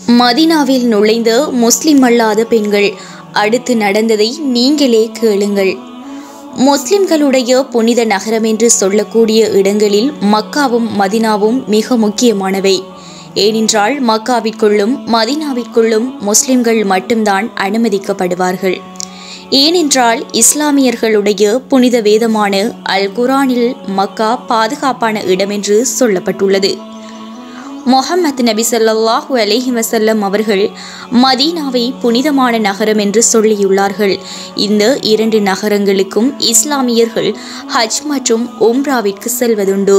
மதீனாவில் நுழைந்த முஸ்லிம் அல்லாத பெண்கள் அடுத்து நடந்ததை நீங்களே கேளுங்கள் முஸ்லிம்களுடைய புனித நகரம் என்று சொல்லக்கூடிய இடங்களில் மக்காவும் மதினாவும் மிக முக்கியமானவை ஏனென்றால் மக்காவிற்குள்ளும் மதினாவிற்குள்ளும் முஸ்லிம்கள் மட்டும்தான் அனுமதிக்கப்படுவார்கள் ஏனென்றால் இஸ்லாமியர்களுடைய புனித வேதமான அல் குரானில் மக்கா பாதுகாப்பான இடமென்று சொல்லப்பட்டுள்ளது முஹம்மது நபி ஸல்லல்லாஹு அலைஹி வஸல்லம் அவர்கள் மதீனாவை புனிதமான நகரம் என்று சொல்லியுள்ளார்கள் இந்த இரண்டு நகரங்களுக்கும் இஸ்லாமியர்கள் ஹஜ் மற்றும் உம்ராவிற்கு செல்வதுண்டு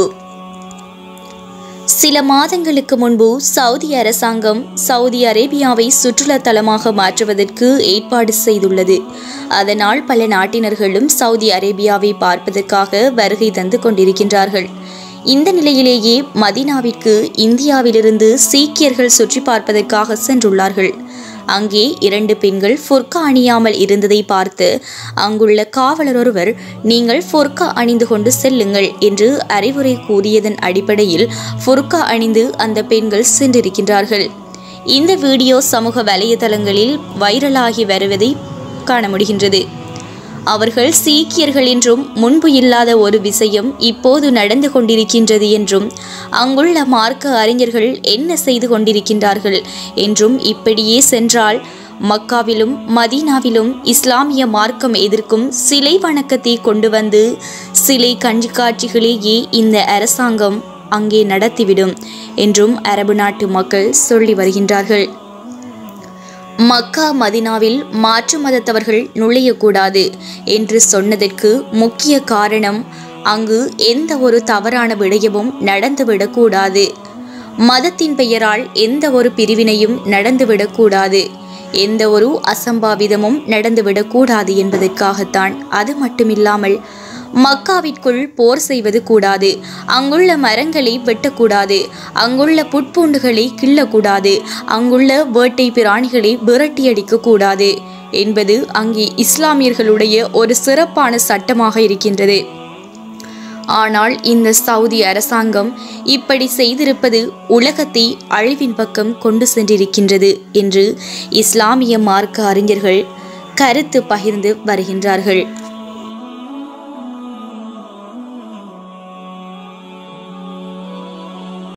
சில மாதங்களுக்கு முன்பு சவுதி அரசாங்கம் சவுதி அரேபியாவை சுற்றுலா தலமாக மாற்றுவதற்கு ஏற்பாடு செய்துள்ளது அதனால் பல நாட்டினர்களும் சவுதி அரேபியாவை பார்ப்பதற்காக வருகை தந்து கொண்டிருக்கின்றார்கள் இந்த நிலையிலேயே மதீனாவிற்கு இந்தியாவிலிருந்து சீக்கியர்கள் சுற்றி பார்ப்பதற்காக சென்றுள்ளார்கள் அங்கே இரண்டு பெண்கள் ஃபுர்கா அணியாமல் இருந்ததை பார்த்து அங்குள்ள காவலர் ஒருவர் நீங்கள் ஃபுர்கா அணிந்து கொண்டு செல்லுங்கள் என்று அறிவுரை கூறியதன் அடிப்படையில் ஃபுர்கா அணிந்து அந்த பெண்கள் சென்றிருக்கின்றார்கள் இந்த வீடியோ சமூக வலைதளங்களில் வைரலாகி வருவதை காண முடிகின்றது அவர்கள் சீக்கியர்கள் என்றும் முன்பு இல்லாத ஒரு விஷயம் இப்போது நடந்து கொண்டிருக்கின்றது என்றும் அங்குள்ள மார்க்க அறிஞர்கள் என்ன செய்து கொண்டிருக்கின்றார்கள் என்றும் இப்படியே சென்றால் மக்காவிலும் மதீனாவிலும் இஸ்லாமிய மார்க்கம் எதிர்க்கும் சிலை வணக்கத்தை கொண்டு வந்து சிலை கண்காட்சிகளையே இந்த அரசாங்கம் அங்கே நடத்திவிடும் என்றும் அரபு நாட்டு மக்கள் சொல்லி வருகின்றார்கள் மக்கா மதினாவில் மாற்று மதத்தவர்கள் நுழையக்கூடாது என்று சொன்னதற்கு முக்கிய காரணம் அங்கு எந்த ஒரு தவறான விடயமும் நடந்துவிடக்கூடாது மதத்தின் பெயரால் எந்த ஒரு பிரிவினையும் நடந்துவிடக்கூடாது எந்த ஒரு அசம்பாவிதமும் நடந்துவிடக்கூடாது என்பதற்காகத்தான் அது மட்டுமில்லாமல் மக்காவிற்குள் போர் செய்வது கூடாது அங்குள்ள மரங்களை வெட்டக்கூடாது அங்குள்ள புட்பூண்டுகளை கிள்ளக்கூடாது அங்குள்ள வேட்டை பிராணிகளை விரட்டியடிக்க கூடாது என்பது அங்கே இஸ்லாமியர்களுடைய ஒரு சிறப்பான சட்டமாக இருக்கின்றது ஆனால் இந்த சவுதி அரசாங்கம் இப்படி செய்திருப்பது உலகத்தை அழிவின் பக்கம் கொண்டு சென்றிருக்கின்றது என்று இஸ்லாமிய மார்க்க அறிஞர்கள் கருத்து பகிர்ந்து வருகின்றார்கள்